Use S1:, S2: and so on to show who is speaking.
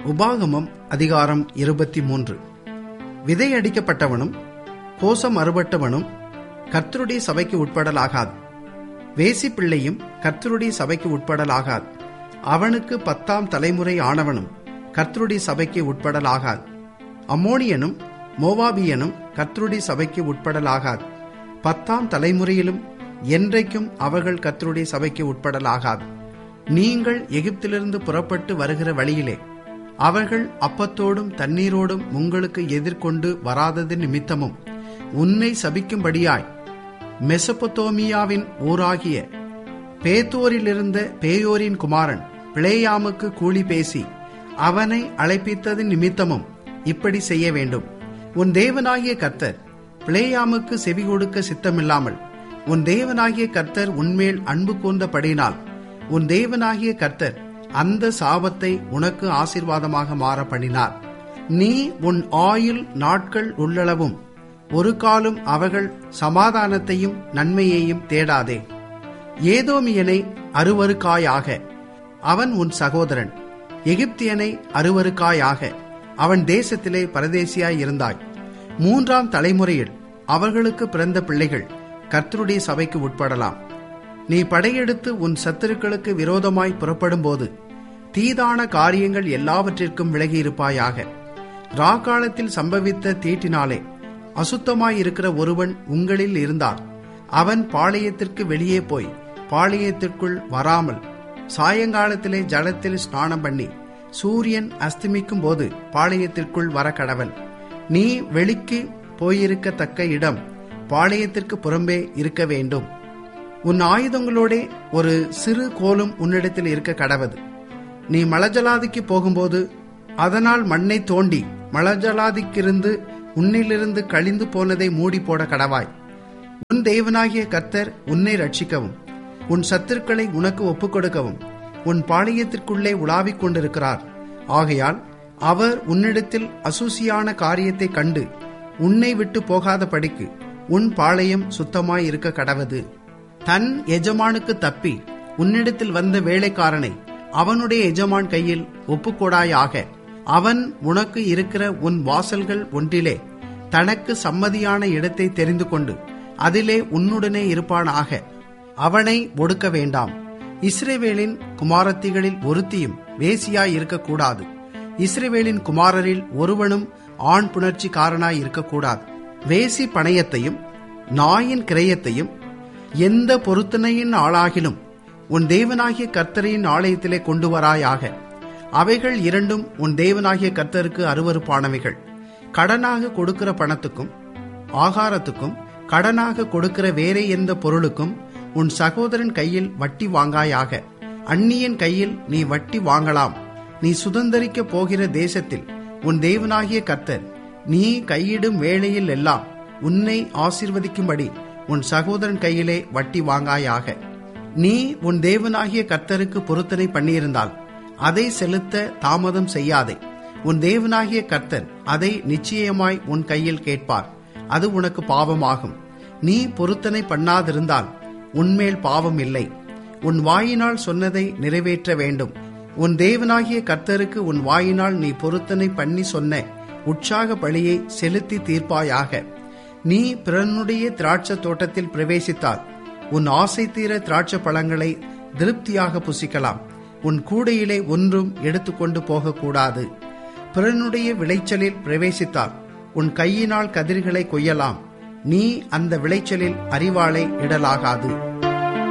S1: உபாகமம் அதிகாரம் இருபத்தி மூன்று விதை அடிக்கப்பட்டவனும் கோசம் அறுபட்டவனும் கர்த்தருடைய சபைக்கு உட்படலாகாது வேசி பிள்ளையும் கர்த்தருடைய சபைக்கு உட்படலாகாது அவனுக்கு பத்தாம் தலைமுறை ஆனவனும் கர்த்தருடைய சபைக்கு உட்படலாகாது அம்மோனியனும் மோவாபியனும் கர்த்தருடைய சபைக்கு உட்படலாகாது பத்தாம் தலைமுறையிலும் என்றைக்கும் அவர்கள் கர்த்தருடைய சபைக்கு உட்படலாகாது நீங்கள் எகிப்திலிருந்து புறப்பட்டு வருகிற வழியிலே அவர்கள் அப்பத்தோடும் தண்ணீரோடும் உங்களுக்கு எதிர்கொண்டு வராதது நிமித்தமும் உன்னை சபிக்கும்படியாய் மெசபொத்தோமியாவின் ஊராகிய பேத்தோரிலிருந்த பேயோரின் குமாரன் பிளேயாமுக்கு கூலி பேசி அவனை அழைப்பித்தது நிமித்தமும் இப்படி செய்ய வேண்டும் உன் தேவனாகிய கர்த்தர் பிளேயாமுக்கு செவி கொடுக்க சித்தமில்லாமல் உன் தேவனாகிய கர்த்தர் உன்மேல் அன்பு கூர்ந்தபடினால் உன் தேவனாகிய கர்த்தர் அந்த சாபத்தை உனக்கு ஆசீர்வாதமாக மாற பண்ணினார் நீ உன் ஆயுள் நாட்கள் உள்ளளவும் ஒரு காலம் அவர்கள் சமாதானத்தையும் நன்மையையும் தேடாதே ஏதோமியனை அருவருக்காயாக அவன் உன் சகோதரன் எகிப்தியனை அருவருக்காயாக அவன் தேசத்திலே பரதேசியாய் இருந்தாய் மூன்றாம் தலைமுறையில் அவர்களுக்கு பிறந்த பிள்ளைகள் கர்த்தருடைய சபைக்கு உட்படலாம் நீ படையெடுத்து உன் சத்துருக்களுக்கு விரோதமாய் புறப்படும்போது தீதான காரியங்கள் எல்லாவற்றிற்கும் விலகியிருப்பாயாக ராக்காலத்தில் சம்பவித்த தீட்டினாலே அசுத்தமாயிருக்கிற ஒருவன் உங்களில் இருந்தால் அவன் பாளையத்திற்கு வெளியே போய் பாளையத்திற்குள் வராமல் சாயங்காலத்திலே ஜலத்தில் ஸ்நானம் பண்ணி சூரியன் அஸ்தமிக்கும் போது பாளையத்திற்குள் வர கடவன் நீ வெளிக்கு போயிருக்கத்தக்க இடம் பாளையத்திற்கு புறம்பே இருக்க வேண்டும் உன் ஆயுதங்களோடே ஒரு சிறு கோலும் உன்னிடத்தில் இருக்க கடவது நீ மலஜலாதிக்கு போகும்போது அதனால் மண்ணை தோண்டி மலஜலாதிக்கிருந்து உன்னிலிருந்து கழிந்து போனதை மூடி போட கடவாய் உன் தேவனாகிய கர்த்தர் உன்னை ரட்சிக்கவும் உன் சத்துருக்களை உனக்கு ஒப்புக் கொடுக்கவும் உன் பாளையத்திற்குள்ளே உலாவிக் கொண்டிருக்கிறார் ஆகையால் அவர் உன்னிடத்தில் அசூசியான காரியத்தை கண்டு உன்னை விட்டு போகாத படிக்கு உன் பாளையம் சுத்தமாய் இருக்க கடவது தன் எஜமானுக்கு தப்பி உன்னிடத்தில் வந்த வேலைக்காரனை அவனுடைய எஜமான் கையில் ஒப்புக்கொடாயாக அவன் உனக்கு இருக்கிற உன் வாசல்கள் ஒன்றிலே தனக்கு சம்மதியான இடத்தை தெரிந்து கொண்டு அதிலே உன்னுடனே இருப்பானாக அவனை ஒடுக்க வேண்டாம் இஸ்ரேவேலின் குமாரத்திகளில் ஒருத்தியும் வேசியாய் இருக்கக்கூடாது இஸ்ரேவேலின் குமாரரில் ஒருவனும் ஆண் புணர்ச்சிக்காரனாய் இருக்கக்கூடாது வேசி பணயத்தையும் நாயின் கிரயத்தையும் எந்த பொருத்தனையின் ஆளாகிலும் உன் தேவனாகிய கர்த்தரின் ஆலயத்திலே கொண்டு வராயாக அவைகள் இரண்டும் உன் தேவனாகிய கர்த்தருக்கு அருவறுப்பானவைகள் கடனாக கொடுக்கிற பணத்துக்கும் ஆகாரத்துக்கும் கடனாக கொடுக்கிற வேறே எந்த பொருளுக்கும் உன் சகோதரன் கையில் வட்டி வாங்காயாக அந்நியன் கையில் நீ வட்டி வாங்கலாம் நீ சுதந்திரிக்க போகிற தேசத்தில் உன் தேவனாகிய கர்த்தர் நீ கையிடும் வேளையில் எல்லாம் உன்னை ஆசிர்வதிக்கும்படி உன் சகோதரன் கையிலே வட்டி வாங்காயாக நீ உன் தேவனாகிய கர்த்தருக்கு பொருத்தனை பண்ணியிருந்தால் அதை செலுத்த தாமதம் செய்யாதே உன் தேவனாகிய கர்த்தர் அதை நிச்சயமாய் உன் கையில் கேட்பார் அது உனக்கு பாவமாகும் நீ பொருத்தனை பண்ணாதிருந்தால் உன்மேல் பாவம் இல்லை உன் வாயினால் சொன்னதை நிறைவேற்ற வேண்டும் உன் தேவனாகிய கர்த்தருக்கு உன் வாயினால் நீ பொருத்தனை பண்ணி சொன்ன உற்சாக பலியை செலுத்தி தீர்ப்பாயாக நீ பிறனுடைய திராட்சை தோட்டத்தில் பிரவேசித்தால் உன் ஆசை தீர திராட்சை பழங்களை திருப்தியாக புசிக்கலாம் உன் கூடையிலே ஒன்றும் எடுத்துக்கொண்டு போகக்கூடாது பிறனுடைய விளைச்சலில் பிரவேசித்தால் உன் கையினால் கதிர்களை கொய்யலாம் நீ அந்த விளைச்சலில் அறிவாளை இடலாகாது